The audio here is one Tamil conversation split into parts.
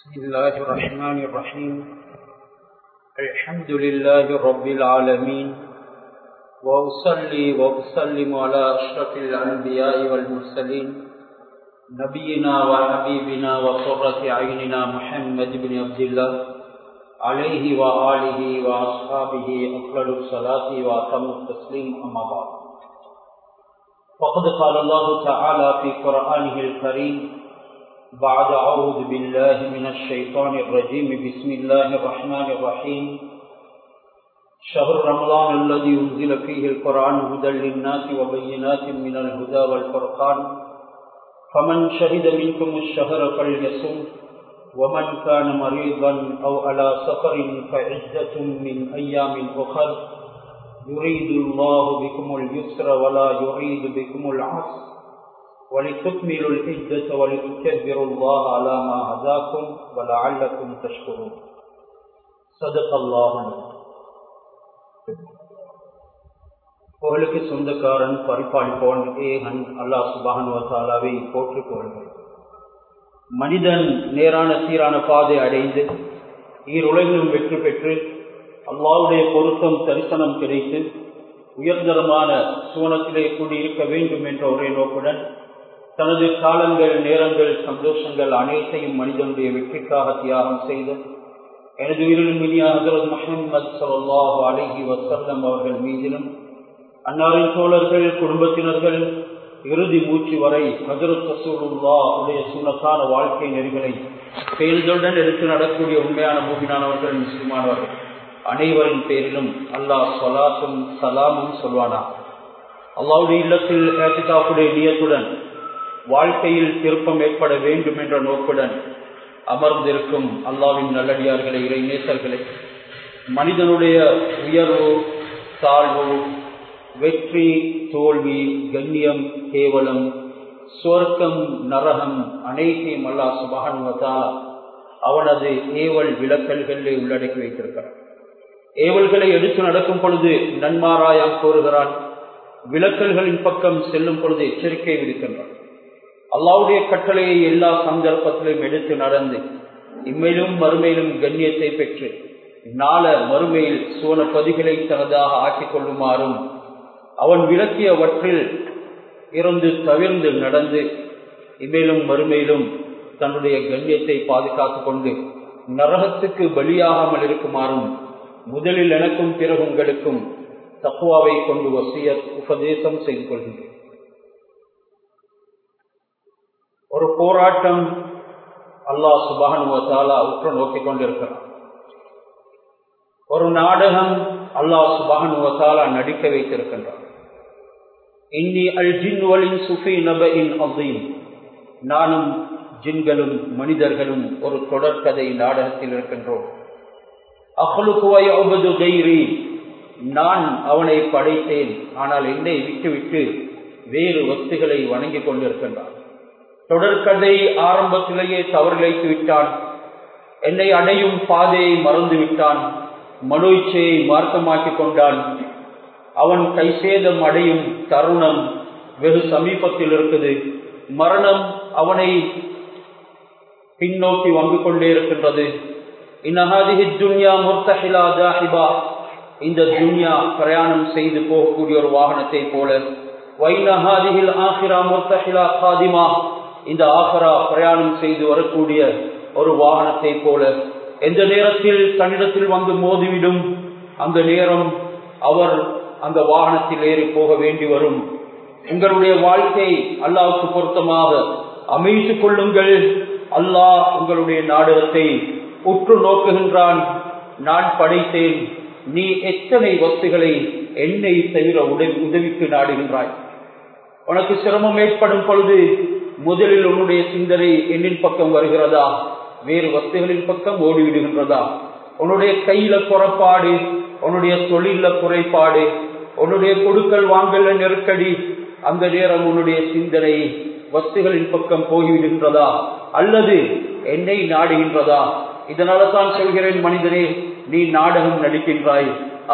بسم الله الرحمن الرحيم الحمد لله رب العالمين وأصلي وأسلم على أشرف الأنبياء والمرسلين نبينا وحبيبنا وقرة عيننا محمد بن عبد الله عليه وآله وأصحابه أفضل الصلاة وأتم التسليم أما بعد فقد قال الله تعالى في قرآنه الكريم بعد أعوذ بالله من الشيطان الرجيم بسم الله الرحمن الرحيم شهر رمضان الذي أنزل فيه القرآن هدى للناس وبينات من الهدى والفرقان فمن شهد منكم الشهر فليصم ومن كان مريضا أو على سفر فعدة من أيام أخر يريد الله بكم اليسر ولا يريد بكم العسر ولتكملوا العدة ولتكبروا الله على ما هداكم ولعلكم تشكرون صدق الله புகழுக்கு சொந்தக்காரன் பரிபாலிப்போன் ஏகன் அல்லாஹ் சுபானுவத்தாலாவை போற்றுக் கொள்கிறேன் மனிதன் நேரான சீரான பாதை அடைந்து ஈருலகிலும் வெற்றி பெற்று அல்லாவுடைய பொருத்தம் தரிசனம் கிடைத்து உயர்தரமான சுவனத்திலே கூடியிருக்க வேண்டும் என்ற ஒரே நோக்குடன் தனது காலங்கள் நேரங்கள் சந்தோஷங்கள் அனைத்தையும் மனிதனுடைய வெற்றிக்காக தியாகம் செய்த எனது உயிரிலும் இனிய ஹசரத் மஹமது சல்லாஹு அலஹி வசல்லம் அவர்கள் மீதிலும் அன்னாரின் தோழர்கள் குடும்பத்தினர்கள் இறுதி மூச்சு வரை ஹசரத் ரசூலுல்லா உடைய சுனத்தான வாழ்க்கை நெறிகளை செயல்களுடன் எடுத்து நடக்கூடிய உண்மையான மூவினானவர்கள் முஸ்லிமானவர்கள் அனைவரின் பேரிலும் அல்லாஹ் சொலாத்தும் சலாமும் சொல்வானா அல்லாவுடைய இல்லத்தில் ஏத்திகாப்புடைய நியத்துடன் வாழ்க்கையில் திருப்பம் ஏற்பட வேண்டும் என்ற நோக்குடன் அமர்ந்திருக்கும் அல்லாவின் நல்லடியார்களே இறை நேசர்களே மனிதனுடைய உயர்வு தாழ்வு வெற்றி தோல்வி கண்ணியம் கேவலம் சொர்க்கம் நரகம் அனைத்தையும் அல்லா சுபகன்வதால் அவனது ஏவல் விளக்கல்களை உள்ளடக்கி வைத்திருக்கிறான் ஏவல்களை எடுத்து நடக்கும் பொழுது நன்மாராயம் கோருகிறான் விளக்கல்களின் பக்கம் செல்லும் பொழுது எச்சரிக்கை விடுக்கின்றான் அல்லாவுடைய கட்டளையை எல்லா சந்தர்ப்பத்திலும் எடுத்து நடந்து இம்மையிலும் மறுமையிலும் கண்ணியத்தை பெற்று நாள மறுமையில் சோன பதிகளை தனதாக ஆக்கிக் கொள்ளுமாறும் அவன் விளக்கியவற்றில் இருந்து தவிர்ந்து நடந்து இமேலும் மறுமையிலும் தன்னுடைய கண்ணியத்தை பாதுகாத்துக் கொண்டு நரகத்துக்கு பலியாகாமல் இருக்குமாறும் முதலில் எனக்கும் பிறகு உங்களுக்கும் தக்குவாவை கொண்டு வசிய உபதேசம் செய்து கொள்கின்றேன் ஒரு போராட்டம் அல்லாஹ் சுபானுவத்தாலா உற்று நோக்கிக் கொண்டிருக்கிறான் ஒரு நாடகம் அல்லாஹ் சுபானுவத்தாலா நடிக்க வைத்திருக்கின்றான் இன்னி அல் ஜின்வலின் சுஃபி நபின் அசீம் நானும் ஜின்களும் மனிதர்களும் ஒரு தொடர்கதை நாடகத்தில் இருக்கின்றோம் அஹ்லுக்குவது கைரி நான் அவனை படைத்தேன் ஆனால் என்னை விட்டுவிட்டு வேறு வஸ்துகளை வணங்கிக் கொண்டிருக்கின்றான் தொடர்கதை ஆரம்பத்திலேயே தவறிழைத்து விட்டான் என்னை அடையும் பாதையை மறந்து விட்டான் மனோய்ச்சையை மார்க்கமாக்கிக் கொண்டான் அவன் கைசேதம் அடையும் தருணம் வெகு சமீபத்தில் இருக்குது மரணம் அவனை பின்னோக்கி வந்து கொண்டே இருக்கின்றது இந்த துன்யா பிரயாணம் செய்து போகக்கூடிய ஒரு வாகனத்தை போல வைனஹாதிகில் ஆஹிரா முர்த்தஹிலா காதிமா இந்த ஆஹரா பிரயாணம் செய்து வரக்கூடிய ஒரு வாகனத்தை போல எந்த நேரத்தில் தன்னிடத்தில் வந்து மோதிவிடும் அந்த நேரம் அவர் அந்த வாகனத்தில் ஏறி போக வேண்டி வரும் உங்களுடைய வாழ்க்கை அல்லாவுக்கு பொருத்தமாக அமைத்துக் கொள்ளுங்கள் அல்லாஹ் உங்களுடைய நாடகத்தை உற்று நோக்குகின்றான் நான் படைத்தேன் நீ எத்தனை வஸ்துகளை என்னை தவிர உதவி உதவிக்கு நாடுகின்றாய் உனக்கு சிரமம் ஏற்படும் பொழுது முதலில் உன்னுடைய சிந்தனை என்னின் பக்கம் வருகிறதா வேறு வஸ்துகளின் பக்கம் ஓடிவிடுகின்றதா உன்னுடைய கையில குறைப்பாடு உன்னுடைய தொழில குறைபாடு உன்னுடைய கொடுக்கல் வாங்கல நெருக்கடி அந்த நேரம் உன்னுடைய சிந்தனை வஸ்துகளின் பக்கம் போய்விடுகின்றதா அல்லது என்னை நாடுகின்றதா இதனால தான் சொல்கிறேன் மனிதனே நீ நாடகம் நடிக்கின்றாய்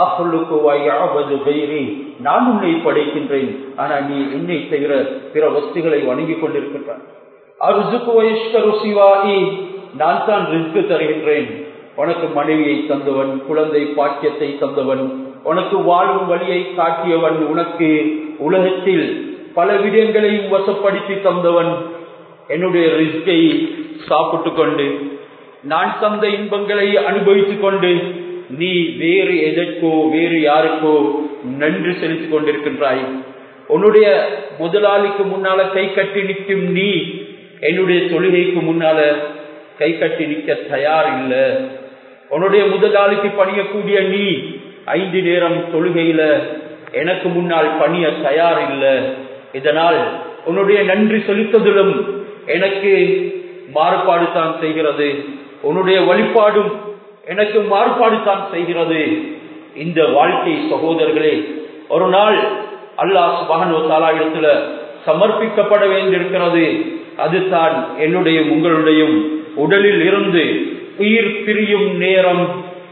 நான் உன்னை படைக்கின்றேன் ஆனா நீ என்னை தவிர பிற வஸ்துகளை வணங்கிக் கொண்டிருக்கின்றாய் நான் தான் ரிஸ்க் தருகின்றேன் உனக்கு மனைவியை தந்தவன் குழந்தை பாக்கியத்தை தந்தவன் உனக்கு வாழும் வழியை காட்டியவன் உனக்கு உலகத்தில் பல விடயங்களையும் வசப்படுத்தி தந்தவன் என்னுடைய ரிஸ்கை சாப்பிட்டு கொண்டு நான் தந்த இன்பங்களை அனுபவித்துக் கொண்டு நீ வேறு எதற்கோ வேறு யாருக்கோ நன்றி செலுத்திக் கொண்டிருக்கின்றாய் உன்னுடைய முதலாளிக்கு முன்னால கை கட்டி நிற்கும் நீ என்னுடைய தொழுகைக்கு முன்னால கை கட்டி நிற்க தயார் இல்லை உன்னுடைய முதலாளிக்கு பணியக்கூடிய நீ ஐந்து நேரம் தொழுகையில எனக்கு முன்னால் பணிய தயார் இல்லை இதனால் உன்னுடைய நன்றி செலுத்துதலும் எனக்கு மாறுபாடு தான் செய்கிறது உன்னுடைய வழிபாடும் எனக்கு மாறுபாடு தான் செய்கிறது இந்த வாழ்க்கை சகோதரர்களே ஒரு நாள் அல்லாஹ் சுபகனோ தாலா இடத்துல சமர்ப்பிக்கப்பட வேண்டியிருக்கிறது அதுதான் என்னுடைய உங்களுடையும் உடலில் இருந்து உயிர் பிரியும் நேரம்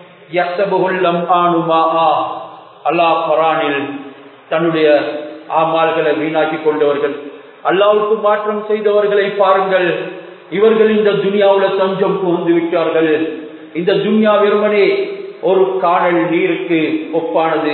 அல்லாஹ் பரானில் தன்னுடைய ஆமால்களை வீணாக்கி கொண்டவர்கள் அல்லாவுக்கு மாற்றம் செய்தவர்களை பாருங்கள் இவர்கள் இந்த துனியாவுல தஞ்சம் புகுந்து விட்டார்கள் இந்த துன்யா வெறுமனே ஒரு காணல் நீருக்கு ஒப்பானது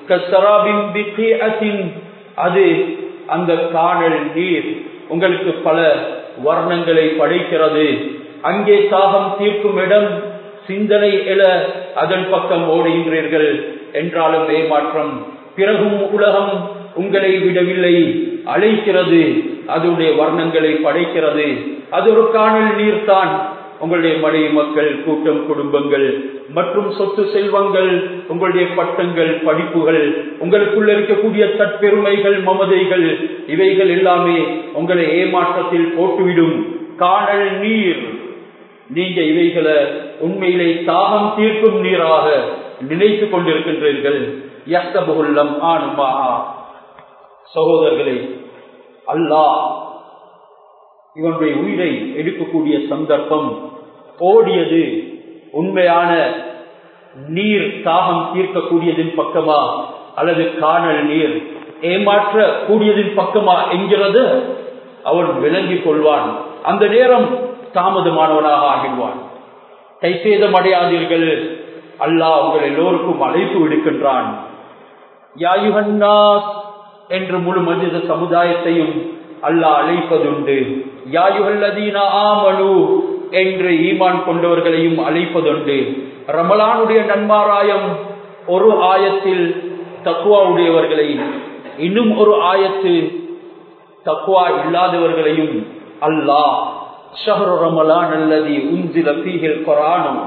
அது அந்த காணல் நீர் உங்களுக்கு பல வர்ணங்களை படைக்கிறது அங்கே தாகம் தீர்க்கும் இடம் சிந்தனை எழ அதன் பக்கம் ஓடுகின்றீர்கள் என்றாலும் ஏமாற்றம் பிறகும் உலகம் உங்களை விடவில்லை அழைக்கிறது அதனுடைய வர்ணங்களை படைக்கிறது அது ஒரு காணல் நீர்தான் உங்களுடைய மனைவி மக்கள் கூட்டம் குடும்பங்கள் மற்றும் சொத்து செல்வங்கள் உங்களுடைய பட்டங்கள் படிப்புகள் உங்களுக்குள்ள இருக்கக்கூடிய தற்பெருமைகள் மமதைகள் இவைகள் எல்லாமே உங்களை ஏமாற்றத்தில் போட்டுவிடும் காணல் நீர் நீங்க இவைகளை உண்மையிலே தாகம் தீர்க்கும் நீராக நினைத்து கொண்டிருக்கின்றீர்கள் யஸ்தபுல்லம் ஆனுமா சகோதரர்களே அல்லாஹ் இவனுடைய உயிரை எடுக்கக்கூடிய சந்தர்ப்பம் ஓடியது உண்மையான நீர் தாகம் தீர்க்கக்கூடியதின் பக்கமா அல்லது காணல் நீர் ஏமாற்ற கூடியதின் பக்கமா என்கிறது அவன் விளங்கிக் கொள்வான் அந்த நேரம் தாமதமானவனாக ஆகிடுவான் கைசேதம் அடையாதீர்கள் அல்லாஹ் உங்கள் எல்லோருக்கும் அழைப்பு விடுக்கின்றான் யாயுகன்னாஸ் என்று முழு மனித சமுதாயத்தையும் அல்லாஹ் அழைப்பதுண்டு யாயுகல்லதீன ஆமனு என்று ஈமான் கொண்டவர்களையும் அழைப்பதுண்டு ரமலானுடைய நன்மாராயம் ஒரு ஆயத்தில் தக்குவாவுடையவர்களை இன்னும் ஒரு ஆயத்து தக்குவா இல்லாதவர்களையும் அல்லாஹ் ஷஹரு ரமலான் அல்லது உஞ்சில பீகில் கொரானும்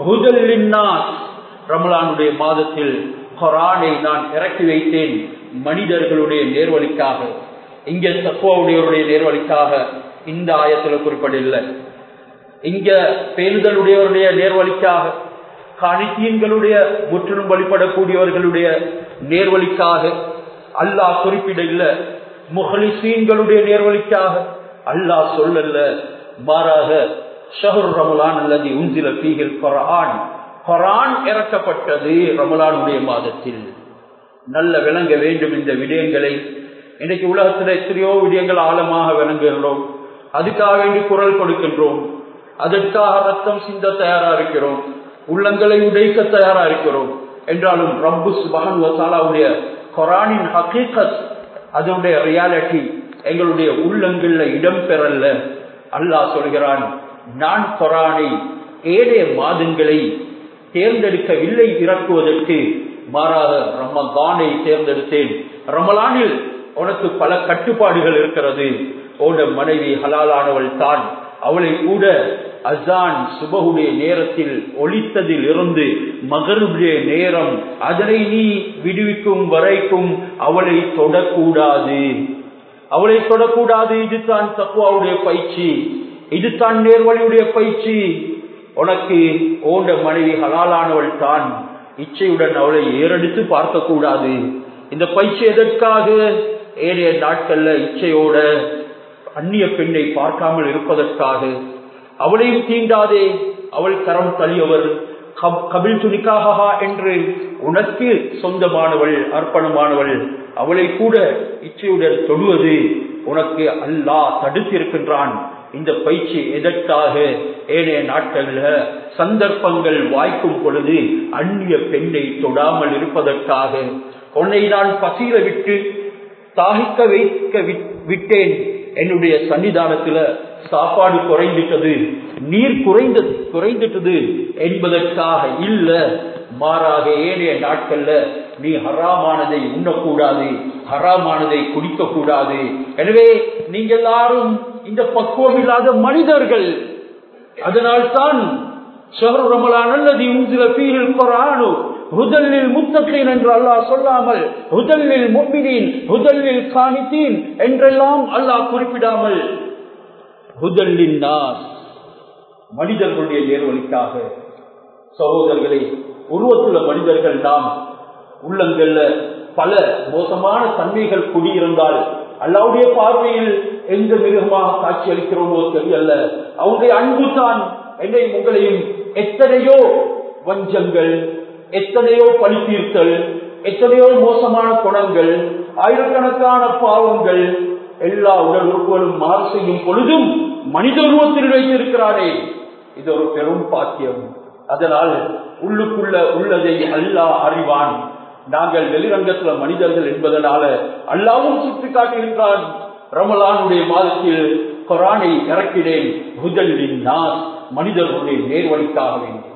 ரமலானுடைய மாதத்தில் கொரானை நான் இறக்கி வைத்தேன் மனிதர்களுடைய நேர்வழிக்காக இங்க தக்குவாவுடையவருடைய நேர்வழிக்காக இந்த ஆயத்தில் குறிப்பிடவில்லை இங்க பேணுதலுடையவருடைய நேர்வழிக்காக காணித்தீன்களுடைய முற்றிலும் வழிபடக்கூடியவர்களுடைய நேர்வழிக்காக அல்லாஹ் குறிப்பிட இல்ல முகலிசீன்களுடைய நேர்வழிக்காக அல்லாஹ் சொல்லல்ல மாறாக ஷஹர் ரமலான் அல்லது உந்தில பீகில் கொரான் கொரான் இறக்கப்பட்டது ரமலானுடைய மாதத்தில் நல்ல விளங்க வேண்டும் இந்த விடயங்களை இன்னைக்கு உலகத்தில் எத்தனையோ விடயங்கள் ஆழமாக விளங்குகிறோம் அதுக்காக வேண்டி குரல் கொடுக்கின்றோம் அதற்காக ரத்தம் சிந்த தயாரா இருக்கிறோம் உள்ளங்களை உடைக்க தயாரா இருக்கிறோம் என்றாலும் ரப்பு சுபகன் வசாலாவுடைய கொரானின் ஹக்கீகத் அதனுடைய ரியாலிட்டி எங்களுடைய உள்ளங்கள்ல இடம் பெறல அல்லாஹ் சொல்கிறான் நான் கொரானை ஏழே மாதங்களை தேர்ந்தெடுக்கவில்லை இறக்குவதற்கு மாறாக ரமதானை தேர்ந்தெடுத்தேன் ரமலானில் உனக்கு பல கட்டுப்பாடுகள் இருக்கிறது ஓட மனைவி ஹலாலானவள் தான் அவளை கூட அசான் சுபகுடைய நேரத்தில் ஒழித்ததில் இருந்து மகருடைய நேரம் அதனை நீ விடுவிக்கும் வரைக்கும் அவளை தொடக்கூடாது அவளை தொடக்கூடாது இதுதான் தக்குவாவுடைய பயிற்சி இதுதான் நேர்வழியுடைய பயிற்சி உனக்கு ஓண்ட மனைவி ஹலாலானவள் தான் இச்சையுடன் அவளை ஏறெடுத்து பார்க்க கூடாது இந்த பயிற்சி எதற்காக ஏனைய நாட்கள்ல இச்சையோட அந்நிய பெண்ணை பார்க்காமல் இருப்பதற்காக அவளையும் தீண்டாதே அவள் கரம் தளியவர் கபில் துணிக்காகா என்று உனக்கு சொந்தமானவள் அர்ப்பணமானவள் அவளை கூட இச்சையுடன் தொடுவது உனக்கு அல்லாஹ் தடுத்திருக்கின்றான் இந்த பயிற்சி எதற்காக ஏனைய நாட்கள்ல சந்தர்ப்பங்கள் வாய்க்கும் பொழுது அந்நிய பெண்ணை தொடாமல் இருப்பதற்காக உன்னை நான் பசியில விட்டு தாகிக்க வைக்க விட்டேன் என்னுடைய சன்னிதானத்துல சாப்பாடு குறைந்துட்டது நீர் குறைந்த குறைந்துட்டது என்பதற்காக இல்ல மாறாக ஏனைய நாட்கள்ல நீ ஹராமானதை உண்ணக்கூடாது ஹராமானதை குடிக்க கூடாது எனவே நீங்க எல்லாரும் இந்த பக்குவம் இல்லாத மனிதர்கள் அதனால் தான் ஷஹர் ரமலான் அல்லது உந்தில பீரில் குரானு ஹுதல்லில் முத்தகீன் என்று அல்லாஹ் சொல்லாமல் ஹுதல்லில் முப்பினீன் ஹுதல்லில் காணித்தீன் என்றெல்லாம் அல்லாஹ் குறிப்பிடாமல் ஹுதல்லின் நாஸ் மனிதர்களுடைய நேர்வழிக்காக சகோதரர்களே உருவத்துள்ள மனிதர்கள் நாம் உள்ளங்கள்ல பல மோசமான தன்மைகள் குடியிருந்தால் அல்லாவுடைய பார்வையில் எந்த மிருகமாக காட்சி அளிக்கிறோமோ தெரியல அவருடைய அன்பு தான் என்னையும் உங்களையும் எத்தனையோ வஞ்சங்கள் எத்தனையோ பழித்தீர்த்தல் எத்தனையோ மோசமான குணங்கள் ஆயிரக்கணக்கான பாவங்கள் எல்லா உடல் உறுப்புகளும் மாறு செய்யும் பொழுதும் மனித உருவத்தில் வைத்திருக்கிறாரே இது ஒரு பெரும் பாக்கியம் அதனால் உள்ளுக்குள்ள உள்ளதை அல்லாஹ் அறிவான் நாங்கள் வெளிரங்கத்துல மனிதர்கள் என்பதனால அல்லாவும் சுட்டி காட்டுகின்றான் ரமலானுடைய மாதத்தில் கொரானை இறக்கினேன் முதலின் நான் மனிதர்களுடைய நேர்வழிக்காக வேண்டும்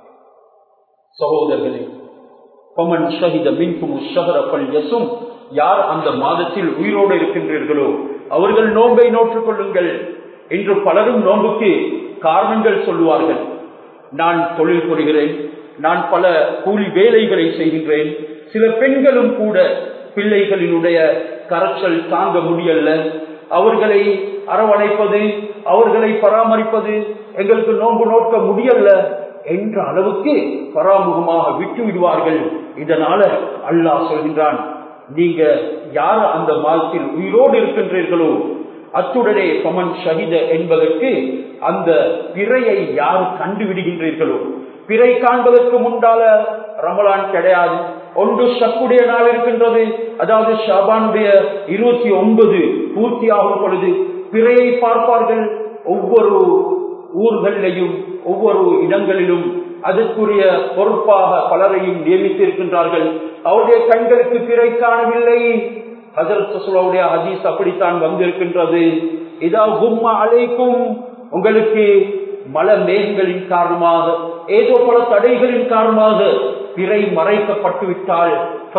சகோதரர்களே பமன் ஷஹித மின்கும் ஷஹரப்பல் யசும் யார் அந்த மாதத்தில் உயிரோடு இருக்கின்றீர்களோ அவர்கள் நோன்பை நோற்றுக் கொள்ளுங்கள் என்று பலரும் நோன்புக்கு காரணங்கள் சொல்லுவார்கள் நான் தொழில் புரிகிறேன் நான் பல கூலி வேலைகளை செய்கின்றேன் சில பெண்களும் கூட பிள்ளைகளினுடைய கரைச்சல் தாங்க முடியல அவர்களை அரவணைப்பது அவர்களை பராமரிப்பது எங்களுக்கு நோன்பு நோக்க முடியல என்ற அளவுக்கு பராமுகமாக விட்டு விடுவார்கள் இதனால அல்லாஹ் சொல்கின்றான் நீங்க யார் அந்த மாதத்தில் உயிரோடு இருக்கின்றீர்களோ அத்துடனே பமன் ஷஹித என்பதற்கு அந்த பிறையை யார் கண்டுவிடுகின்றீர்களோ பிறை காண்பதற்கு முன்பால ரமலான் கிடையாது ஒன்று சக்குடைய நாள் இருக்கின்றது அதாவது ஷாபானுடைய இருபத்தி ஒன்பது பூர்த்தியாகும் பொழுது பிறையை பார்ப்பார்கள் ஒவ்வொரு ஊர்களிலையும் ஒவ்வொரு இடங்களிலும் அதற்குரிய பொறுப்பாக பலரையும் நியமித்திருக்கின்றார்கள் அவருடைய கண்களுக்கு பிறை காணவில்லை ஹசரத்துடைய ஹதீஸ் அப்படித்தான் வந்திருக்கின்றது இதா கும்மா அழைக்கும் உங்களுக்கு மல மேகங்களின் காரணமாக ஏதோ பல தடைகளின் காரணமாக பிறை மறைக்கப்பட்டு விட்டால்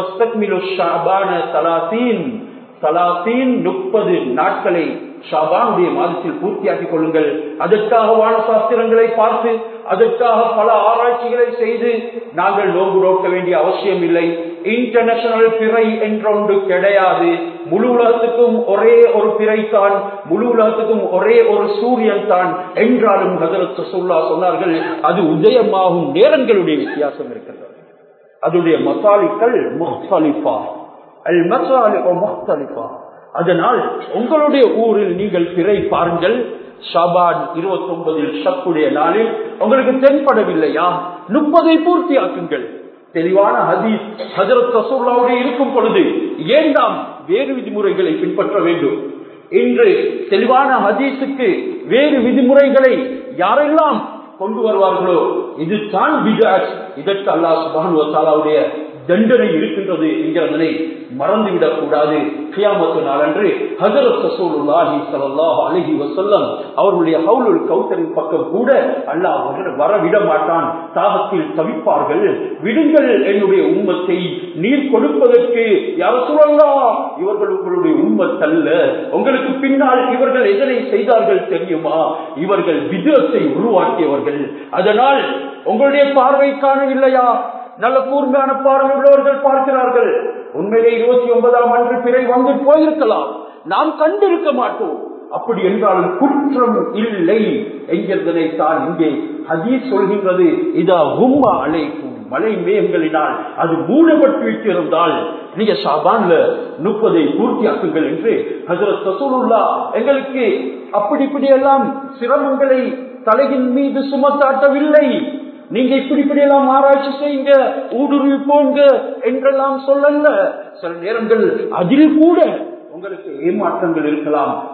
முப்பது நாட்களை ஷாபானுடைய மாதத்தில் பூர்த்தியாக்கிக் கொள்ளுங்கள் அதற்காக வான சாஸ்திரங்களை பார்த்து அதற்காக பல ஆராய்ச்சிகளை செய்து நாங்கள் நோன்பு நோக்க வேண்டிய அவசியம் இல்லை இன்டர்நேஷனல் பிறை என்றொன்று கிடையாது முழு உலகத்துக்கும் ஒரே ஒரு பிறை தான் முழு உலகத்துக்கும் ஒரே ஒரு சூரியன் தான் என்றாலும் ஹதரத் சொல்லா சொன்னார்கள் அது உதயமாகும் நேரங்களுடைய வித்தியாசம் இருக்கின்றது அதனுடைய மசாலிக்கள் முஹ்தலிஃபா அல் மசாலி முஹ்தலிஃபா அதனால் உங்களுடைய ஊரில் நீங்கள் பிறை பாருங்கள் ஷாபான் இருபத்தி ஒன்பதில் ஷக்குடைய நாளில் உங்களுக்கு தென்படவில்லையா முப்பதை பூர்த்தியாக்குங்கள் தெளிவான ஹதீஸ் ஹசரத் ரசூல்லாவுடைய இருக்கும் பொழுது ஏன் நாம் வேறு விதிமுறைகளை பின்பற்ற வேண்டும் இன்று தெளிவான ஹதீஸுக்கு வேறு விதிமுறைகளை யாரெல்லாம் கொண்டு வருவார்களோ இதுதான் பிஜாஸ் இதற்கு அல்லா சுபானுவத்தாலாவுடைய தண்டனை இருக்கின்றது என்கிறதனை மறந்துவிடக் கூடாது கியாமத்து நாளன்று ஹசரத் ரசூலுல்லாஹி ஸல்லல்லாஹு அலைஹி வஸல்லம் அவர்களுடைய ஹவுலுல் கௌசரின் பக்கம் கூட அல்லாஹ் வர விட மாட்டான் தாகத்தில் தவிப்பார்கள் விடுங்கள் என்னுடைய உம்மத்தை நீர் கொடுப்பதற்கு யார சொல்லலாம் இவர்கள் உங்களுடைய உம்மத்தல்ல உங்களுக்கு பின்னால் இவர்கள் எதனை செய்தார்கள் தெரியுமா இவர்கள் விதத்தை உருவாக்கியவர்கள் அதனால் உங்களுடைய பார்வை காணவில்லையா நல்ல கூர்மையான பார்வை உள்ளவர்கள் பார்க்கிறார்கள் உண்மையிலே இருபத்தி ஒன்பதாம் அன்று பிறை வந்து போயிருக்கலாம் நாம் கண்டிருக்க மாட்டோம் அப்படி என்றாலும் குற்றம் இல்லை என்கிறதனை தான் இங்கே ஹதீஸ் சொல்கின்றது இதா உம்மா அழைக்கும் மலை மேகங்களினால் அது மூடப்பட்டு விட்டிருந்தால் நீங்க ஷாபான்ல முப்பதை பூர்த்தியாக்குங்கள் என்று ஹசரத் சசூலுல்லா எங்களுக்கு அப்படி இப்படி எல்லாம் சிரமங்களை தலையின் மீது சுமத்தாட்டவில்லை நீங்க இப்படி இப்படி எல்லாம் ஆராய்ச்சி செய்யுங்க ஊடுருவி போங்க என்றெல்லாம் சொல்லல சில நேரங்கள் அதில் கூட உங்களுக்கு ஏமாற்றங்கள் இருக்கலாம்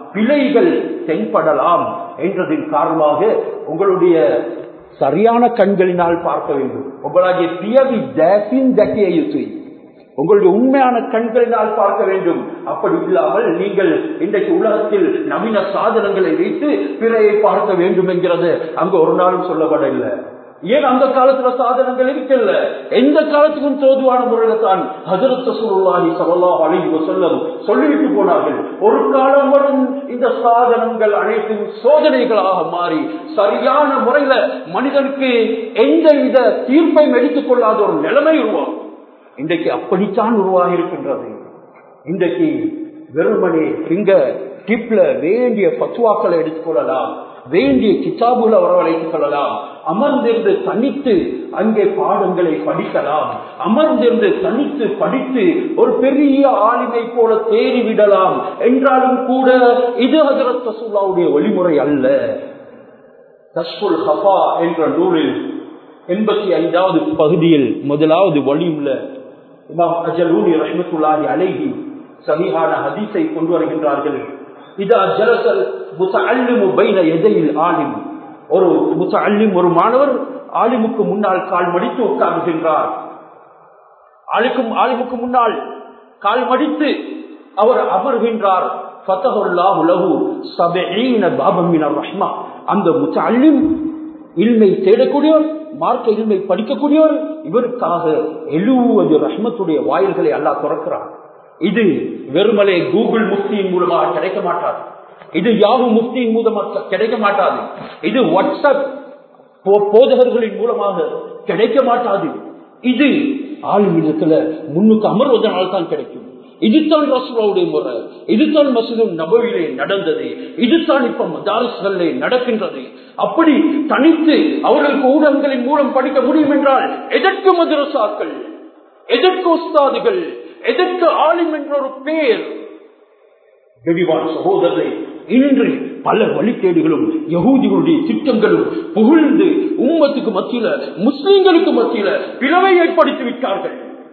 பிழைகள் தென்படலாம் என்றதின் காரணமாக உங்களுடைய சரியான கண்களினால் பார்க்க வேண்டும் உங்களுடைய பியவி தேசின் தட்டியை உங்களுடைய உண்மையான கண்களினால் பார்க்க வேண்டும் அப்படி இல்லாமல் நீங்கள் இன்றைக்கு உலகத்தில் நவீன சாதனங்களை வைத்து பிறையை பார்க்க வேண்டும் என்கிறது அங்கு ஒரு நாளும் சொல்லப்படவில்லை ஏன் அந்த காலத்துல சாதனங்கள் இருக்கல எந்த காலத்துக்கும் தோதுவான முறையில தான் ஹசரத் சுருல்லாஹி சல்லா அலைஹி வஸல்லம் சொல்லிவிட்டு போனார்கள் ஒரு காலம் வரும் இந்த சாதனங்கள் அனைத்தும் சோதனைகளாக மாறி சரியான முறையில மனிதனுக்கு எந்தவித தீர்ப்பையும் எடுத்துக் கொள்ளாத ஒரு நிலைமை உருவாகும் இன்றைக்கு அப்படித்தான் உருவாகி இருக்கின்றது இன்றைக்கு வெறுமனே இங்க டிப்ல வேண்டிய பத்துவாக்களை எடுத்துக்கொள்ளலாம் வேண்டிய கிதாபுல வரவழைத்துக் கொள்ளலாம் அமர்ந்திருந்து தனித்து அங்கே பாடங்களை படிக்கலாம் அமர்ந்திருந்து தனித்து படித்து ஒரு பெரிய ஆளுமை போல தேறி விடலாம் என்றாலும் கூட இது ஹசரத் ரசூல்லாவுடைய வழிமுறை அல்ல தஸ்புல் ஹஃபா என்ற நூலில் எண்பத்தி ஐந்தாவது பகுதியில் முதலாவது வழியுள்ள இமாம் அஜலூனி ரஹ்மத்துல்லாஹி அலைஹி சஹீஹான ஹதீஸை கொண்டு வருகின்றார்கள் இதா ஜலசல் முத்தஅல்லிமு பைன எதையில் ஆலிம் ஒரு முத்தஅல்லிம் ஒரு மாணவர் ஆலிமுக்கு முன்னால் கால் மடித்து உட்கார்கின்றார் ஆளுக்கும் ஆலிமுக்கு முன்னால் கால் மடித்து அவர் அமர்கின்றார் ஃபதஹுல்லாஹு லஹு சபஈன பாபம் மினர் ரஹ்மா அந்த முத்தஅல்லிம் இல்மை தேடக்கூடியவர் மார்க்க இல்மை படிக்கக்கூடியவர் இவருக்காக எழுவது ரஹ்மத்துடைய வாயில்களை அல்லாஹ் திறக்கிறார் இது வெறுமலே கூகுள் முஃப்தியின் மூலமாக கிடைக்க மாட்டாது இது யாகு முஃப்தியின் மூலமாக கிடைக்க மாட்டாது இது வாட்ஸ்அப் போதகர்களின் மூலமாக கிடைக்க மாட்டாது இது ஆளுமிடத்துல முன்னுக்கு அமர்வதனால் தான் கிடைக்கும் இதுதான் ரசூலாவுடைய முறை இதுதான் மசூதும் நபவிலே நடந்தது இதுதான் இப்ப மதாரஸ்களே நடக்கின்றது அப்படி தனித்து அவர்களுக்கு ஊடகங்களின் மூலம் படிக்க முடியும் என்றால் எதற்கு மதரசாக்கள் எதற்கு உஸ்தாதுகள் எதற்கு ஆலிம் என்ற ஒரு பெயர் கெடிவான் சகோதரரை இன்று பல வழிகேடுகளும் யகூதிகளுடைய திட்டங்களும் புகழ்ந்து உம்மத்துக்கு மத்தியில முஸ்லிம்களுக்கு மத்தியில பிளவை ஏற்படுத்தி விட்டார்கள்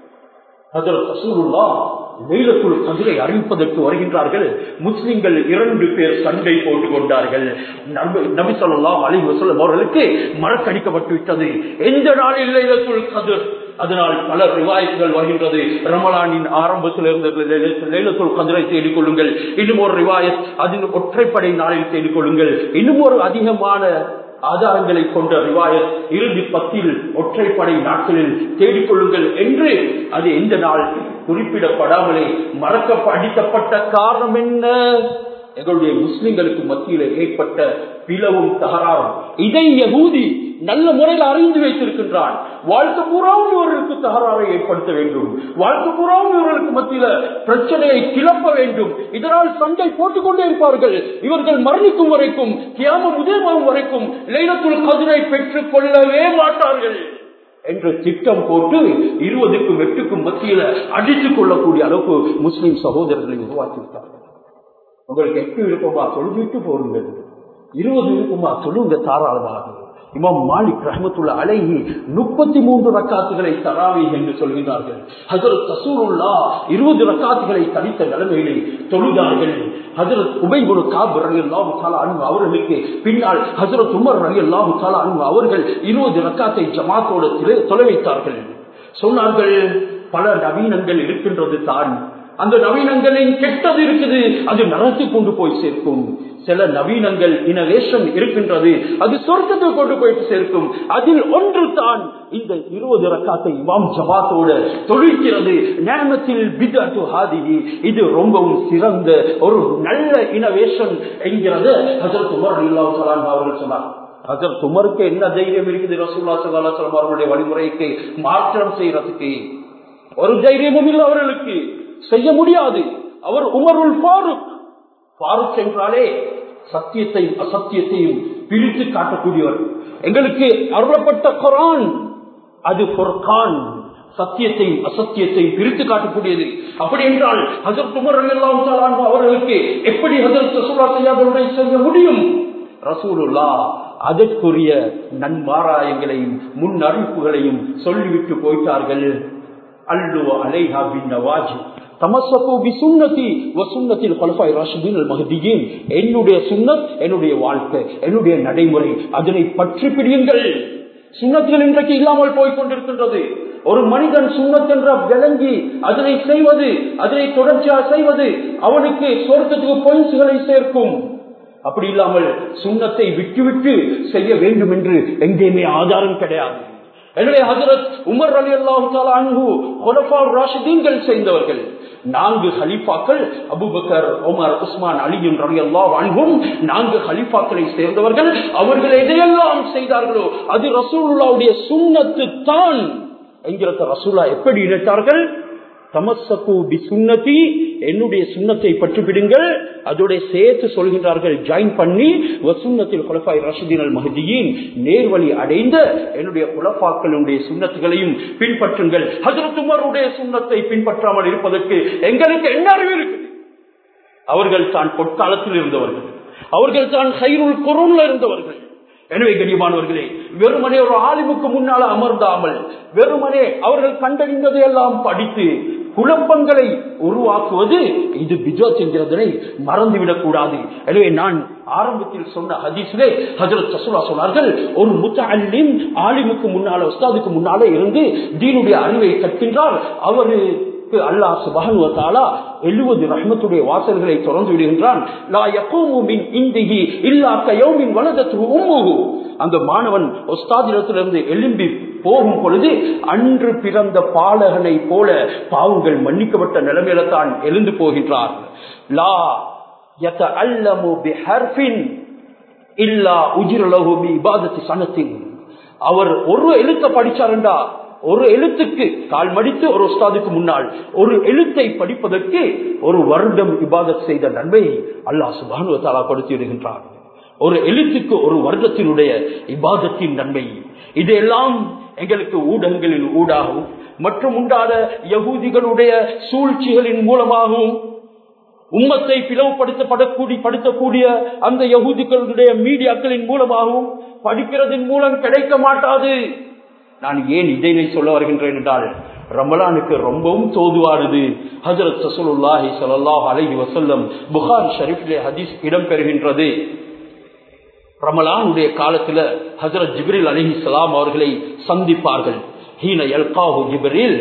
லைலத்துல் கதிரை அறிவிப்பதற்கு வருகின்றார்கள் முஸ்லிம்கள் இரண்டு பேர் சண்டை போட்டுக் கொண்டார்கள் நபி சொல்லலாம் அலி வசல்லம் அவர்களுக்கு மறக்கடிக்கப்பட்டு விட்டது எந்த நாளில் லைலத்துல் கதிர் அதனால் பல ரிவாயத்துகள் வருகின்றது ரமலானின் ஆரம்பத்தில் இருந்த லைலத்துல் கதிரை தேடிக் கொள்ளுங்கள் இன்னும் ஒரு ரிவாயத் அதன் ஒற்றைப்படை நாளில் தேடிக் கொள்ளுங்கள் இன்னும் ஒரு அதிகமான ஆதாரங்களை கொண்ட ரிவாயத் இறுதி பத்தில் ஒற்றைப்படை நாட்களில் தேடிக்கொள்ளுங்கள் என்று அது எந்த நாள் குறிப்பிடப்படாமலே மறக்க அடிக்கப்பட்ட காரணம் என்ன எங்களுடைய முஸ்லிம்களுக்கு மத்தியில் ஏற்பட்ட பிளவும் தகராறும் இதை யகூதி நல்ல முறையில் அறிந்து வைத்திருக்கின்றான் வாழ்க்கை பூராவும் இவர்களுக்கு தகராறை ஏற்படுத்த வேண்டும் வாழ்க்கை பூராவும் இவர்களுக்கு மத்தியில பிரச்சனையை கிளப்ப வேண்டும் இதனால் சண்டை போட்டுக் கொண்டே இருப்பார்கள் இவர்கள் மரணிக்கும் வரைக்கும் கியாம முதல்வரும் வரைக்கும் லைலத்துல் கதிரை பெற்றுக் கொள்ளவே மாட்டார்கள் என்ற திட்டம் போட்டு இருபதுக்கும் எட்டுக்கும் மத்தியில அடித்துக் கொள்ளக்கூடிய அளவுக்கு முஸ்லிம் சகோதரர்களை உருவாக்கி விட்டார்கள் உங்களுக்கு எட்டு விருப்பமா சொல்லிட்டு போருங்கள் இருபது விருப்பமா சொல்லுங்க தாராளமாக இமாம் மாலிக் ரஹமத்துள்ள அழகி முப்பத்தி மூன்று ரக்காத்துகளை தராவி என்று சொல்கிறார்கள் ஹசரத் கசூருல்லா இருபது ரக்காத்துகளை தனித்த நிலைமையிலே தொழுதார்கள் ஹசரத் உபைபுரு காப் ரவி அல்லாஹு தாலா அன்பு அவர்களுக்கு பின்னால் ஹசரத் உமர் ரவி அல்லாஹு தாலா அன்பு அவர்கள் இருபது ரக்காத்தை ஜமாத்தோடு தொலை வைத்தார்கள் சொன்னார்கள் பல நவீனங்கள் இருக்கின்றது தான் அந்த நவீனங்களின் கெட்டது இருக்குது அது நரத்து கொண்டு போய் சேர்க்கும் சில நவீனங்கள் இனவேஷன் இருக்கின்றது அது சொர்க்கத்தை கொண்டு போயிட்டு சேர்க்கும் அதில் ஒன்று தான் இந்த இருபது ரக்காத்தை இமாம் ஜமாத்தோடு தொழிற்கிறது நேமத்தில் பிதத்து ஹாதிகி இது ரொம்பவும் சிறந்த ஒரு நல்ல இனவேஷன் என்கிறது ஹசரத் உமர் இல்லாஹ் அவர்கள் சொன்னார் ஹசரத் உமருக்கு என்ன தைரியம் இருக்குது ரசூல்லா சல்லாஹ் அவர்களுடைய வழிமுறைக்கு மாற்றம் செய்யறதுக்கு ஒரு தைரியமும் இல்லை அவர்களுக்கு செய்ய முடியாது அவர் உமருல் ஃபாரூக் ஃபாரூக் என்றாலே சத்தியத்தையும் அசத்தியத்தையும் பிரித்து காட்டக்கூடியவர் எங்களுக்கு அருளப்பட்ட குரான் அது பொற்கான் சத்தியத்தையும் அசத்தியத்தையும் பிரித்து காட்டக்கூடியது அப்படி என்றால் ஹசரத் உமர் எல்லாம் அவர்களுக்கு எப்படி ஹசரத் ரசூலா செய்யாதவருடைய செய்ய முடியும் ரசூலுல்லா அதற்குரிய நன்மாராயங்களையும் முன் அறிவிப்புகளையும் சொல்லிவிட்டு போயிட்டார்கள் அல்லு அலைஹா பின் நவாஜி என்னுடைய சுண்ணத் என்னுடைய வாழ்க்கை என்னுடைய நடைமுறை அதனை பற்றி பிடியுங்கள் சுண்ணத்துகள் இன்றைக்கு இல்லாமல் போய்கொண்டிருக்கின்றது ஒரு மனிதன் சுண்ணத் என்ற விளங்கி அதனை செய்வது அதனை தொடர்ச்சியாக செய்வது அவனுக்கு சொர்க்கத்துக்கு பொயின்சுகளை சேர்க்கும் அப்படி இல்லாமல் சுண்ணத்தை விட்டுவிட்டு செய்ய வேண்டும் என்று எங்கேயுமே ஆதாரம் கிடையாது எனவே ஹசரத் உமர் அலி அல்லாஹு ராஷிதீன்கள் செய்தவர்கள் நான்கு ஹலிஃபாக்கள் அபுபக்கர் உமர் உஸ்மான் அலியும் ரவி அல்லா வாங்கும் நான்கு ஹலிஃபாக்களை சேர்ந்தவர்கள் அவர்கள் எதையெல்லாம் செய்தார்களோ அது ரசூல்லாவுடைய சுண்ணத்து தான் என்கிறத ரசூல்லா எப்படி இணைத்தார்கள் தமசகு பி சுண்ணத்தி என்னுடைய சுண்ணத்தை பற்றி விடுங்கள் அதோட சேர்த்து சொல்கின்றார்கள் ஜாயின் பண்ணி வசுண்ணத்தில் குலப்பாய் ரஷிதீன் அல் மஹதியின் நேர்வழி அடைந்த என்னுடைய குலப்பாக்களுடைய சுண்ணத்துகளையும் பின்பற்றுங்கள் ஹசரத்துமருடைய சுண்ணத்தை பின்பற்றாமல் இருப்பதற்கு எங்களுக்கு என்ன அறிவு இருக்குது அவர்கள் தான் பொற்காலத்தில் இருந்தவர்கள் அவர்கள் தான் ஹைருள் குரூன்ல இருந்தவர்கள் எனவே கண்ணியமானவர்களே வெறுமனே ஒரு ஆலிமுக்கு முன்னால அமர்ந்தாமல் வெறுமனே அவர்கள் கண்டறிந்ததை எல்லாம் படித்து குழப்பங்களை உருவாக்குவது இது பிஜோத் என்கிறதனை மறந்துவிடக் கூடாது எனவே நான் ஆரம்பத்தில் சொன்ன ஹதீஸிலே ஹஜரத் சசுலா சொன்னார்கள் ஒரு முத்தல்லிம் ஆலிமுக்கு முன்னால உஸ்தாதுக்கு முன்னாலே இருந்து தீனுடைய அறிவை கற்கின்றார் அவரு அல்லாஹ் சுபஹானுவத்தாலா எழுபது ரஹ்மத்துடைய வாசல்களை திறந்து விடுகின்றான் அந்த மாணவன் ஒஸ்தாதிடத்திலிருந்து எழும்பி போகும் பொழுது அன்று பிறந்த பாலகனை போல பாவங்கள் மன்னிக்கப்பட்ட நிலைமையில தான் எழுந்து போகின்றார் லா அல்லமு பி ஹர்பின் இல்லா உஜிரலகு பி இபாதத்தி சனத்தின் அவர் ஒரு எழுத்த படிச்சாருண்டா ஒரு எழுத்துக்கு கால் மடித்து ஒரு உஸ்தாதுக்கு முன்னால் ஒரு எழுத்தை படிப்பதற்கு ஒரு வருடம் இபாதத் செய்த நன்மை அல்லாஹ் சுபானுவத்தாலா கொடுத்து விடுகின்றார் ஒரு எழுத்துக்கு ஒரு வருடத்தினுடைய இபாதத்தின் நன்மை இதெல்லாம் எங்களுக்கு ஊடகங்களின் ஊடாகவும் மற்றும் உண்டாத யகூதிகளுடைய சூழ்ச்சிகளின் மூலமாகவும் உம்மத்தை பிளவுபடுத்தப்படக்கூடிய படுத்தக்கூடிய அந்த யகூதிகளுடைய மீடியாக்களின் மூலமாகவும் படிக்கிறதன் மூலம் கிடைக்க மாட்டாது நான் ஏன் இதனை சொல்ல வருகின்றேன் என்றால் ரமலானுக்கு ரொம்பவும் தோதுவானது ஹசரத் சசூலுல்லாஹி சல்லாஹ் அலஹி வசல்லம் புகார் ஷரீஃபிலே ஹதீஸ் இடம்பெறுகின்றது ரமலானுடைய காலத்துல ஹசரத் ஜிப்ரில் அலஹி சலாம் அவர்களை சந்திப்பார்கள் ஹீன எல்காஹு ஜிப்ரில்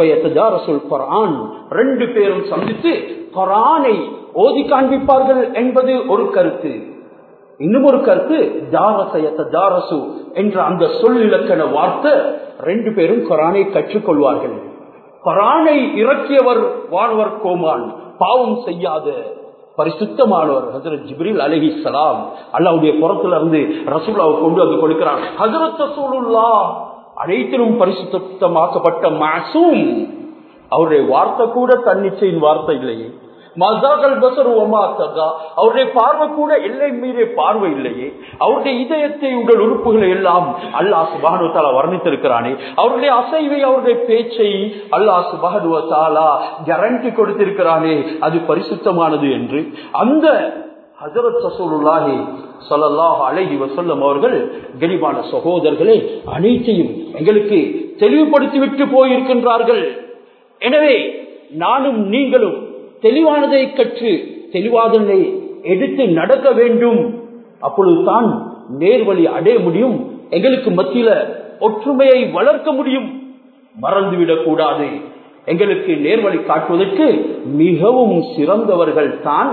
குரான் ரெண்டு பேரும் சந்தித்து குரானை ஓதி காண்பிப்பார்கள் என்பது ஒரு கருத்து இன்னும் ஒரு கருத்து ஜாரசயத்த ஜாரசு என்ற அந்த சொல் இலக்கண வார்த்தை ரெண்டு பேரும் குரானை கற்றுக்கொள்வார்கள் குரானை இறக்கியவர் வானவர் கோமான் பாவம் செய்யாத பரிசுத்தமானவர் ஹசரத் ஜிப்ரில் அலஹி சலாம் அல்லாவுடைய புறத்துல இருந்து ரசூல்லாவை கொண்டு வந்து கொடுக்கிறார் ஹசரத் ரசூலுல்லா அனைத்திலும் பரிசுத்தமாக்கப்பட்ட மாசூம் அவருடைய வார்த்தை கூட தன்னிச்சையின் வார்த்தை இல்லையே மசாகல் பசர் ஒமாத்தகா அவருடைய பார்வை கூட எல்லை மீறிய பார்வை இல்லையே அவருடைய இதயத்தை உடல் உறுப்புகளை எல்லாம் அல்லாஹ் சுபானுவத்தாலா வர்ணித்திருக்கிறானே அவருடைய அசைவை அவருடைய பேச்சை அல்லாஹ் சுபானுவத்தாலா கேரண்டி கொடுத்திருக்கிறானே அது பரிசுத்தமானது என்று அந்த ஹசரத் சசூலுல்லாஹி சொல்லல்லாஹ் அழகி வசல்லம் அவர்கள் கனிவான சகோதரர்களே அனைத்தையும் எங்களுக்கு தெளிவுபடுத்தி விட்டு போயிருக்கின்றார்கள் எனவே நானும் நீங்களும் தெளிவானதை கற்று தெளிவாதனை எடுத்து நடக்க வேண்டும் அப்பொழுதுதான் நேர்வழி அடைய முடியும் எங்களுக்கு மத்தியில ஒற்றுமையை வளர்க்க முடியும் மறந்துவிடக் கூடாது எங்களுக்கு நேர்வழி காட்டுவதற்கு மிகவும் சிறந்தவர்கள் தான்